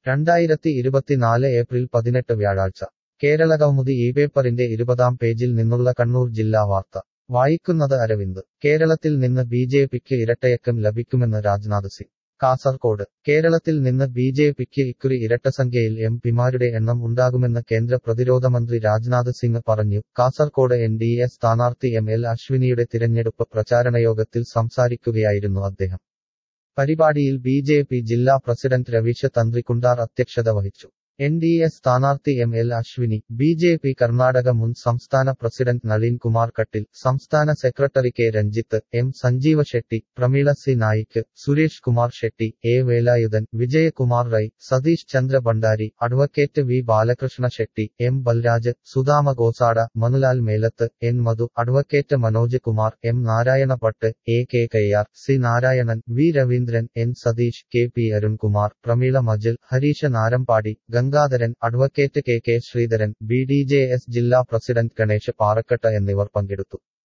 രണ്ടായിരത്തി ഇരുപത്തിനാല് ഏപ്രിൽ പതിനെട്ട് വ്യാഴാഴ്ച കേരളകൗമുദി ഈ പേപ്പറിന്റെ ഇരുപതാം പേജിൽ നിന്നുള്ള കണ്ണൂർ ജില്ലാ വാർത്ത വായിക്കുന്നത് അരവിന്ദ് കേരളത്തിൽ നിന്ന് ബി ജെ പിക്ക് ഇരട്ടയക്കം ലഭിക്കുമെന്ന് രാജ്നാഥ് സിംഗ് കാസർകോട് കേരളത്തിൽ നിന്ന് ബി ജെ പിക്ക് ഇക്കുറി ഇരട്ടസംഖ്യയിൽ എം പിമാരുടെ എണ്ണം ഉണ്ടാകുമെന്ന് കേന്ദ്ര പ്രതിരോധ മന്ത്രി രാജ്നാഥ് സിംഗ് പറഞ്ഞു കാസർകോട് എൻ ഡി എ സ്ഥാനാർത്ഥി എം എൽ അശ്വിനിയുടെ തിരഞ്ഞെടുപ്പ് പ്രചാരണയോഗത്തിൽ സംസാരിക്കുകയായിരുന്നു അദ്ദേഹം പരിപാടിയിൽ ബി ജെ പി ജില്ലാ പ്രസിഡന്റ് രവീശ തന്ത്രികുണ്ടാർ അധ്യക്ഷത വഹിച്ചു എൻ ഡി എ സ്ഥാനാർത്ഥി M L Ashwini B J P Karnataka മുൻ സംസ്ഥാന പ്രസിഡന്റ് നളിൻ കുമാർ കട്ടിൽ സംസ്ഥാന secretary K Ranjith M Sanjeeva Shetty Pramila C Naik Suresh Kumar Shetty A Velayudhan Vijayakumar Rai Satish Chandra Bhandari advocate V Balakrishna Shetty M Balraj Sudhama Gosada Manulal Melath N Madhu advocate Manoj Kumar M Narayana Bhat A K Kayyar C Narayanan V Raveendran N Satish K P Arunkumar Pramila Majil Harisha Narampady Gangadharan advocate K K Sreedharan B D J S ജില്ലാ president Ganesh Parakatta എന്നിവർ പങ്കെടുത്തു